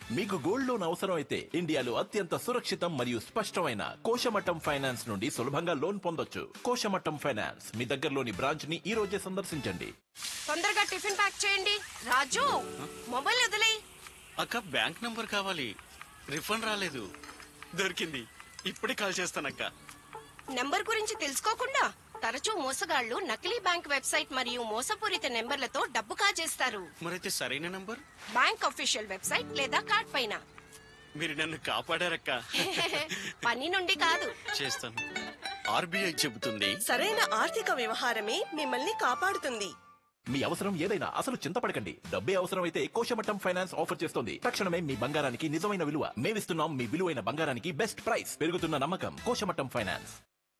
మీకు gold loan అవసరం అయితే ఇండియాలో అత్యంత సురక్షితం మరియు స్పష్టమైన కోశమట్టం ఫైనాన్స్ నుండి సులభంగా లోన్ పొందొచ్చు కోశమట్టం ఫైనాన్స్ మీ దగ్గరలోని బ్రాంచ్ ని ఈ రోజే సందర్శించండి తొందరగా టిఫిన్ ప్యాక్ చేయండి రాజు మొబైల్ వదిలే అక్క బ్యాంక్ నంబర్ కావాలి రిఫండ్ రాలేదు దొరికింది ఇప్పుడే కాల్ చేస్తానక్క నెంబర్ గురించి తెలుసుకోకుండా తరచూ మోసగాళ్లు నకిలీ బ్యాంక్ వెబ్సైట్ మరియు మోసపూరిత నెంబర్లతో డబ్బు కాజేస్తారు మరైతే సరైన నంబర్ బ్యాంక్ అఫీషియల్ వెబ్సైట్ లేదా కార్డ్ పైన మీరు నన్ను కాపాడారక్క పని నుండి కాదు చేస్తాను ఆర్బీఐ చెబుతుంది సరైన ఆర్థిక వ్యవహారమే మిమ్మల్ని కాపాడుతుంది మీ అవసరం ఏదైనా అసలు చింతపడకండి డబ్బే అవసరం అయితే కోశమట్టం ఫైనాన్స్ ఆఫర్ చేస్తోంది తక్షణమే మీ బంగారానికి నిజమైన విలువ మేమిస్తున్నాం మీ విలువైన బంగారానికి బెస్ట్ ప్రైస్ పెరుగుతున్న నమ్మకం కోశమట్టం ఫైనాన్స్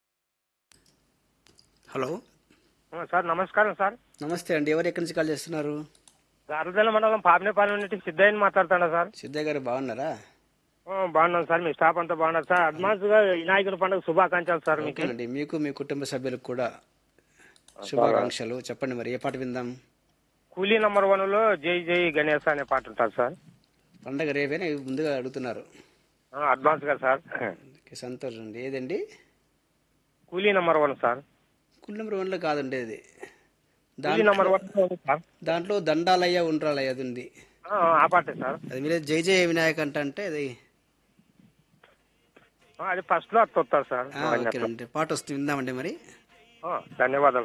హలో ఆ, సార్ నమస్కారం సార్ నమస్తే అండి ఎవరు ఎక్కడి నుంచి కాల్ చేస్తున్నారు గారదల మండలం పాపనేపాలెం నుండి సిద్ధయ్యని మాట్లాడుతాడా సార్ సిద్ధయ్య గారు బాగున్నారా ఆ, బాగున్నాం సార్ మీ స్టాఫ్ అంతా బాగున్నారు సార్ అడ్వాన్స్ గా వినాయకుని పండుగ శుభాకాంక్షలు సార్ మీకు ఓకేనండి మీకు మీ కుటుంబ సభ్యులకు కూడా శుభాకాంక్షలు చెప్పండి మరి ఏ పాట విందాం కూలీ నంబర్ వన్ లో జై జై గణేష్ అనే పాట ఉంటుంది సార్ పండగ రేవేనా ముందుగా అడుగుతున్నారు ఆ, అడ్వాన్స్ గా సార్ ఓకే, సంతోషం అండి ఏదండి కూలీ నంబర్ వన్ సార్ కుల్ నెంబర్ వన్లో కాదండి అది కూలీ నంబర్ వన్ లో ఉంది సార్ దాంట్లో దండాలయ్య ఉండ్రాలయ్య అది ఉంది ఆ, ఆ పాటే సార్ అది మీరే జై జయ వినాయక్ అంట అంటే అది ఆ, అది ఫస్ట్ లో అట్లా వస్తుంది సార్ ఆ, ఓకేనండి పాట వస్తుంది విందామండి మరి ఆ, ధన్యవాదాలు